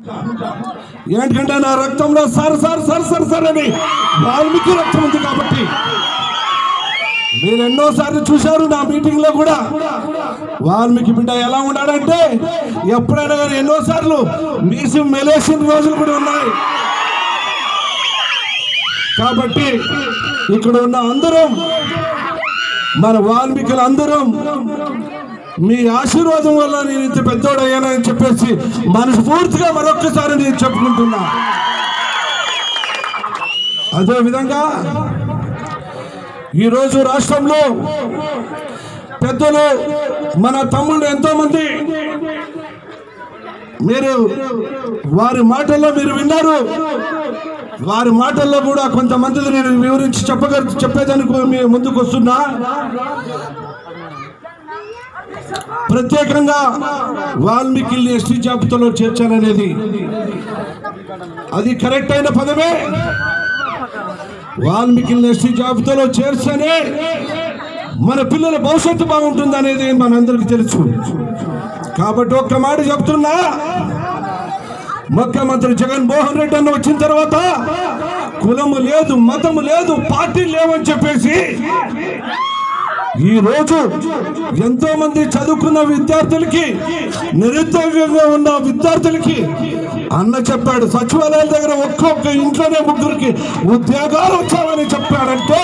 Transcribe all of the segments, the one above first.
ఏంటంటే నా రక్తంలో sir sir sir sir sir అని వాల్మీకి రక్తం ఉంది కాబట్టి మీరు ఎన్నోసార్లు చూశారు నా మీటింగ్ లో కూడా వాల్మీకి బిడ్డ ఎలా ఉన్నాడంటే ఎప్పుడైనా కానీ ఎన్నోసార్లు మీసి మెలేసిన రోజులు కూడా ఉన్నాయి కాబట్టి ఇక్కడ ఉన్న అందరం మన వాల్మీకులు అందరం మీ ఆశీర్వాదం వల్ల నేను ఇంత పెద్దోడయ్యానని చెప్పేసి మనస్ఫూర్తిగా మరొక్కసారి నేను చెప్పుకుంటున్నా అదే విధంగా ఈరోజు రాష్ట్రంలో పెద్దలు మన తమ్ముళ్ళు ఎంతో మంది మీరు వారి మాటల్లో మీరు విన్నారు వారి మాటల్లో కూడా కొంతమంది నేను వివరించి చెప్పగ చెప్పేదానికి మీ ముందుకు వస్తున్నా ప్రత్యేకంగా వాల్మీకి ఎస్టీ జాబితాలో చేర్చాలనేది అది కరెక్ట్ అయిన పదమే వాల్మీకి ఎస్టీ జాబితాలో చేర్చనే మన పిల్లల భవిష్యత్తు బాగుంటుంది అనేది మనందరికీ తెలుసు కాబట్టి ఒక్క మాట చెప్తున్నా ముఖ్యమంత్రి జగన్మోహన్ రెడ్డి అన్న వచ్చిన తర్వాత కులము లేదు మతము లేదు పార్టీ లేవని చెప్పేసి ఈ రోజు ఎంతో మంది చదువుకున్న విద్యార్థులకి నిరుద్యోగంగా ఉన్న విద్యార్థులకి అన్న చెప్పాడు సచివాలయాల దగ్గర ఒక్కొక్క ఇంట్లోనే ముగ్గురికి ఉద్యోగాలు వచ్చామని చెప్పాడంటే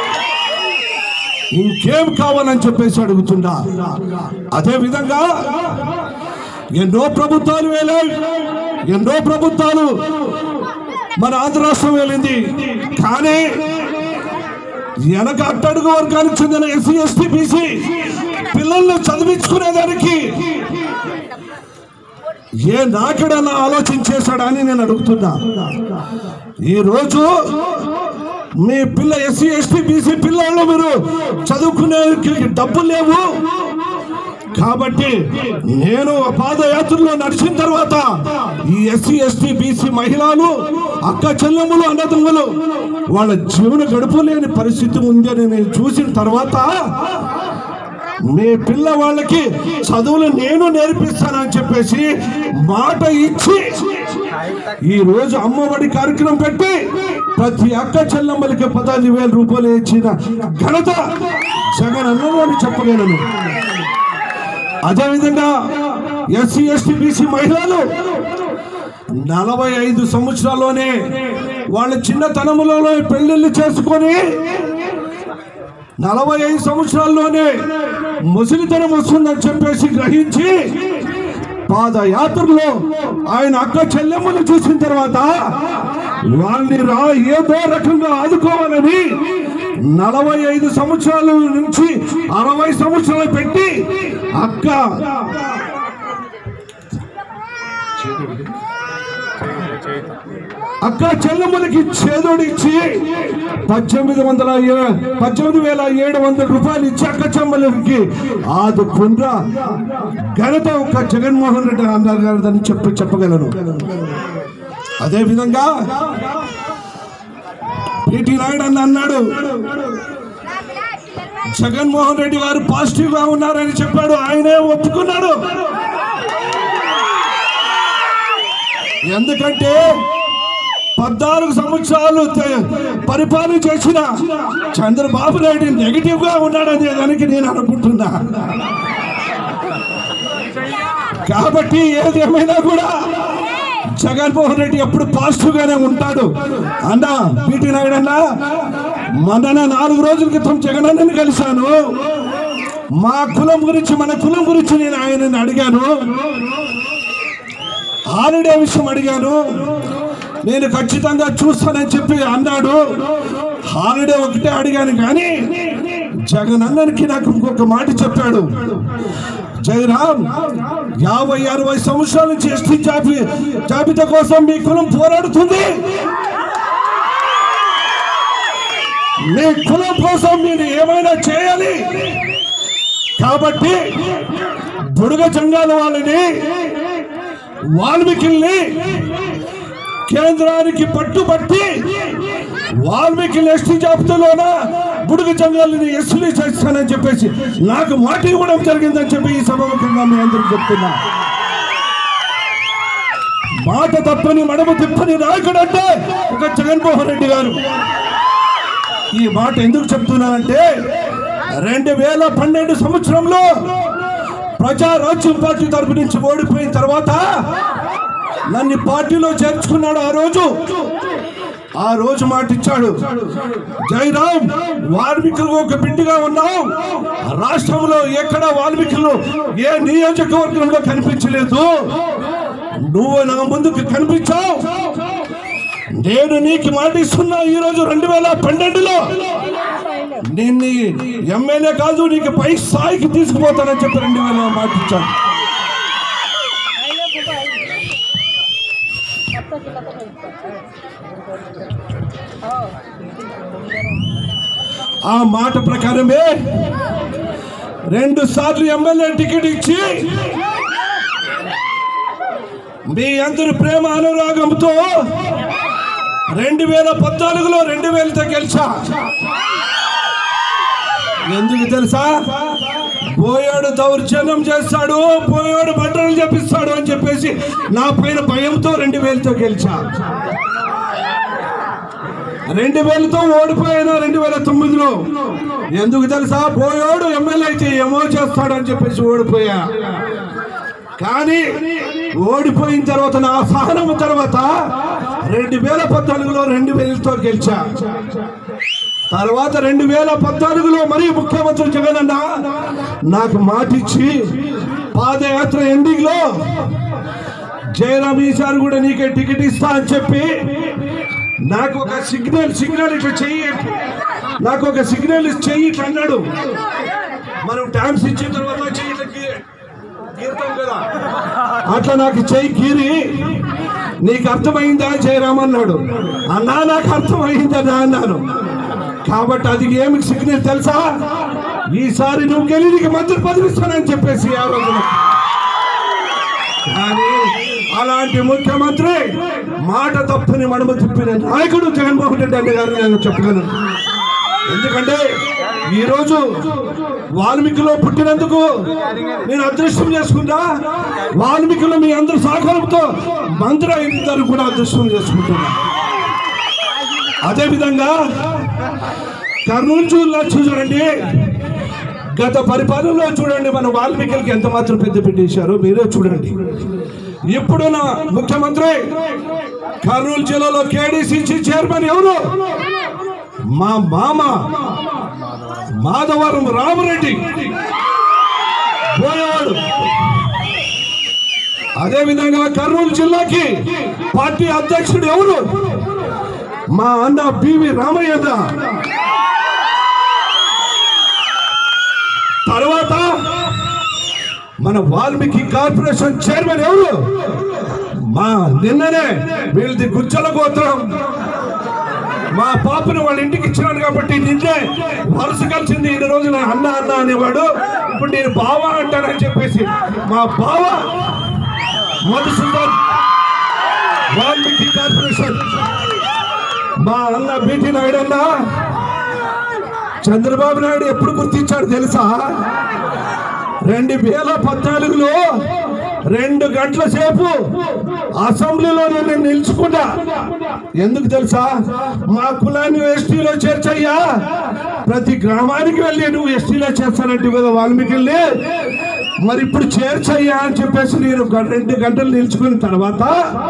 ఇంకేం కావాలని చెప్పేసి అడుగుతుండా అదే విధంగా ఎన్నో ప్రభుత్వాలు వేలాయి ఎన్నో ప్రభుత్వాలు మన ఆంధ్ర రాష్ట్రం వెళ్ళింది కానీ వెనక అట్టడుగు వర్గానికి చెందిన ఎస్సీ ఎస్టీ బీసీ పిల్లల్ని చదివించుకునేదానికి ఏ నాకుడన్నా ఆలోచన చేశాడని నేను అడుగుతున్నా ఈ రోజు మీ పిల్ల ఎస్సీ ఎస్టీ బీసీ పిల్లలు మీరు చదువుకునే డబ్బులు లేవు కాబట్టి నేను పాదయాత్రలో నడిచిన తర్వాత ఈ ఎస్సీ ఎస్టీ బీసీ మహిళలు అక్క చెల్లెములు అన్నదమ్ములు వాళ్ళ జీవన గడుపులేని పరిస్థితి ఉంది అని నేను చూసిన తర్వాత మీ పిల్ల వాళ్ళకి చదువులు నేను నేర్పిస్తానని చెప్పేసి మాట ఇచ్చి ఈ రోజు అమ్మఒడి కార్యక్రమం పెట్టి ప్రతి అక్క చెల్లమ్మలకి పదహైదు వేల రూపాయలు ఇచ్చిన ఘనత జగన్ అన్నదని చెప్పగలను అదేవిధంగా ఎస్సీ ఎస్టీ బీసీ మహిళలు నలభై ఐదు సంవత్సరాల్లోనే వాళ్ళ చిన్నతనములలో పెళ్లిళ్ళు చేసుకొని నలభై ఐదు సంవత్సరాల్లోనే ముసలితనం వస్తుందని చెప్పేసి గ్రహించి పాదయాత్రలో ఆయన అక్క చెల్లెమ్మను చూసిన తర్వాత వాళ్ళని రా ఏదో రకంగా ఆదుకోవాలని నలభై ఐదు సంవత్సరాల నుంచి అరవై సంవత్సరాలు పెట్టి అక్క అక్క చెల్లెమ్మలకి చేదోడిచ్చి పద్దెనిమిది వందల ఏ- పద్దెనిమిది వేల ఏడు వందల రూపాయలు ఇచ్చి అక్క చెల్లెమ్మలకి ఆదుకుండ్రా ఘనత ఒక జగన్మోహన్ రెడ్డి అన్నారు గారిదని చెప్పి చెప్పగలను అదే విధంగా పిటి నాయుడు అన్న అన్నాడు జగన్మోహన్ రెడ్డి గారు పాజిటివ్ గా ఉన్నారని చెప్పాడు ఆయనే ఒప్పుకున్నాడు ఎందుకంటే పద్నాలుగు సంవత్సరాలు తె- పరిపాలన చేసిన చంద్రబాబు నాయుడు నెగిటివ్ గా ఉన్నాడనే దానికి నేను అనుకుంటున్నా కాబట్టి ఏదేమైనా కూడా జగన్మోహన్ రెడ్డి ఎప్పుడు పాజిటివ్ గానే ఉంటాడు అన్న పిటి నాయుడు అన్న మొన్న నాలుగు రోజుల క్రితం జగన్ అన్నని కలిశాను మా కులం గురించి మన కులం గురించి నేను ఆయనని అడిగాను హాలిడే విషయం అడిగాను నేను ఖచ్చితంగా చూస్తానని చెప్పి అన్నాడు హాలిడే ఒకటే అడిగాను కానీ జగన్ అన్ననికి నాకు ఇంకొక మాట చెప్పాడు జయరామ్ యాభై అరవై సంవత్సరాల నుంచి ఎస్టీ జాబి జాబితా కోసం మీ కులం పోరాడుతుంది మీ కులం కోసం మీరు ఏమైనా చేయాలి కాబట్టి బుడగ జంగాల వాళ్ళని వాల్మీకిల్ని కేంద్రానికి పట్టుబట్టి వాల్మీకి ఎస్టీ జాబితాలోన బుడుగు జంగాలని ఎస్టీ చేస్తానని చెప్పేసి నాకు మాట ఇవ్వడం జరిగిందని చెప్పి ఈ సభముఖంగా మీ అందరికి చెప్తున్నా మాట తప్పని మడమ తిప్పని నాయకుడు అంటే ఒక జగన్మోహన్ రెడ్డి గారు ఈ మాట ఎందుకు చెప్తున్నానంటే రెండు వేల పన్నెండు సంవత్సరంలో ప్రజా రాజ్యం పార్టీ తరపు నుంచి ఓడిపోయిన తర్వాత నన్ను పార్టీలో చేర్చుకున్నాడు ఆ రోజు ఆ రోజు మాట ఇచ్చాడు జయరాం వాల్మీకులు ఒక బిడ్డగా ఉన్నావు రాష్ట్రంలో ఎక్కడ వాల్మీకులు ఏ నియోజకవర్గంలో కనిపించలేదు నువ్వు నా ముందుకు కనిపించావు నేను నీకు మాట ఇస్తున్నా ఈ రోజు రెండు వేల పన్నెండులో నిన్ను ఎమ్మెల్యే కాదు నీకు పై స్థాయికి తీసుకుపోతానని చెప్పి రెండు వేల మాట ఇచ్చాను ఆ మాట ప్రకారమే రెండు సార్లు ఎమ్మెల్యే టికెట్ ఇచ్చి మీ అందరి ప్రేమ అనురాగంతో రెండు వేల పద్నాలుగులో రెండు వేలతో గెలిచా ఎందుకు తెలుసా పోయాడు దౌర్జన్యం చేస్తాడు పోయాడు బట్టలు చెప్పిస్తాడు అని చెప్పేసి నా పైన భయంతో రెండు వేలతో గెలిచా రెండు వేలతో ఓడిపోయినా రెండు వేల తొమ్మిదిలో ఎందుకు తెలుసా పోయాడు ఎమ్మెల్యే అయితే ఏమో చేస్తాడు అని చెప్పేసి ఓడిపోయా కానీ ఓడిపోయిన తర్వాత నా సహనం తర్వాత రెండు వేల పద్నాలుగులో రెండు వేలతో గెలిచా తర్వాత రెండు వేల పద్నాలుగులో మరి ముఖ్యమంత్రి జగన్ అన్న నాకు మాటిచ్చి పాదయాత్ర ఎండింగ్ లో జయరామ్ ఈసారి కూడా నీకే టికెట్ ఇస్తా అని చెప్పి నాకు ఒక సిగ్నల్ సిగ్నల్ ఇట్లా చెయ్యి నాకు ఒక సిగ్నల్ చెయ్యి ఇట్లా అన్నాడు మనం ట్యాంక్స్ ఇచ్చిన తర్వాత చెయ్యి ఇట్లా గీ- గీరుతాం కదా అట్లా నాకు చెయ్యి గీరి నీకు అర్థమైందా జయరామ్ అన్నాడు అన్నా నాకు అర్థమైందన్నా అన్నాను కాబట్టి అది ఏమి సిగ్నల్ తెలుసా ఈసారి నువ్వు గెలి నీకు మంత్రి పదవి ఇస్తానని చెప్పేసి ఆ రోజున కానీ అలాంటి ముఖ్యమంత్రి మాట తప్పని మడమ తిప్పిన నాయకుడు జగన్మోహన్ రెడ్డి అన్న గారు నేను చెప్పగలను ఎందుకంటే ఈరోజు వాల్మీకిలో పుట్టినందుకు నేను అదృష్టం చేసుకుంటా వాల్మీకిలో మీ అందరి సహకారంతో మంత్రి అయిన కూడా అదృష్టం చేసుకుంటున్నా అదేవిధంగా కర్నూలు జిల్లా చూడండి గత పరిపాలనలో చూడండి మన వాల్మీకులకి ఎంత మాత్రం పెద్ద పెట్టేశారో మీరే చూడండి ఇప్పుడున్న ముఖ్యమంత్రి కర్నూలు జిల్లాలో కేడీసీసీ చైర్మన్ ఎవరు మా మామ మాధవరం రామరెడ్డి పోయేవాడు అదేవిధంగా కర్నూలు జిల్లాకి పార్టీ అధ్యక్షుడు ఎవరు మా అన్న బివి రామయ్య అన్న. తర్వాత మన వాల్మీకి కార్పొరేషన్ చైర్మన్ ఎవరు మా నిన్ననే వీళ్ళది గుజ్జల గోత్రం మా పాపను వాళ్ళ ఇంటికి ఇచ్చినాడు కాబట్టి నిన్నే వరుస కలిసింది ఇన్ని రోజులు అన్న అన్న అనేవాడు ఇప్పుడు నేను బావ అంటానని చెప్పేసి మా బావ మధుసూదన్ వాల్మీకి కార్పొరేషన్ మా అన్న బీటీ నాయుడు అన్న చంద్రబాబు నాయుడు ఎప్పుడు గుర్తించాడు తెలుసా రెండు వేల పద్నాలుగులో రెండు గంటల సేపు అసెంబ్లీలో నేను నిలుచుకున్నా ఎందుకు తెలుసా మా కులాన్ని ఎస్టీలో చేర్చయ్యా ప్రతి గ్రామానికి వెళ్ళి నువ్వు ఎస్టీలో చేస్తానంటే కదా వాల్మీకి మరి ఇప్పుడు చేర్చయ్యా అని చెప్పేసి నేను గ- రెండు గంటలు నిలుచుకున్న తర్వాత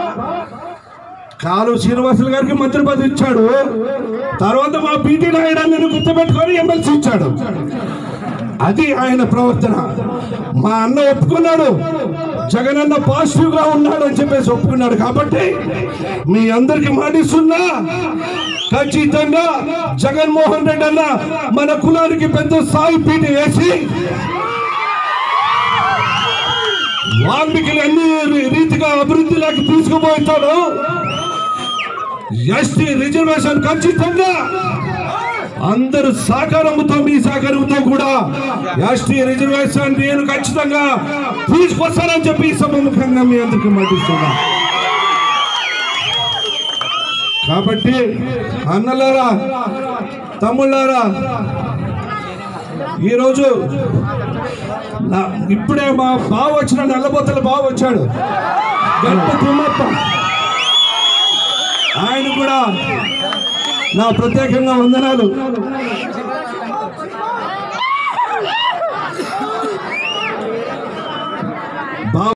కాలు శ్రీనివాసులు గారికి మంత్రి పదవి ఇచ్చాడు తర్వాత మా పీటీ నాయుడు అన్నను గుర్తుపెట్టుకొని ఎమ్మెల్సీ ఇచ్చాడు అది ఆయన ప్రవర్తన మా అన్న ఒప్పుకున్నాడు జగన్ అన్న పాజిటివ్ గా ఉన్నాడు అని చెప్పేసి ఒప్పుకున్నాడు కాబట్టి మీ అందరికి మాటిస్తున్నా ఖచ్చితంగా జగన్మోహన్ రెడ్డి అన్న మన కులానికి పెద్ద స్థాయి పీట వేసి వాల్మీకి అన్ని రీతిగా అభివృద్ధిలోకి తీసుకుపోతాడు ఎస్టీ రిజర్వేషన్ ఖచ్చితంగా అందరు సహకారంతో మీ సహకారంతో కూడా ఎస్టీ రిజర్వేషన్ నేను ఖచ్చితంగా తీసుకొస్తానని చెప్పి ఈ సభముఖంగా మీ అందరికి మాటిస్తున్నా కాబట్టి అన్నలారా తమ్ముళ్ళారా ఈరోజు నా ఇప్పుడే మా బావ వచ్చిన నల్లబొత్తల బావ వచ్చాడు గంట తిమ్మప్ప ఆయన కూడా నా ప్రత్యేకంగా వందనాలు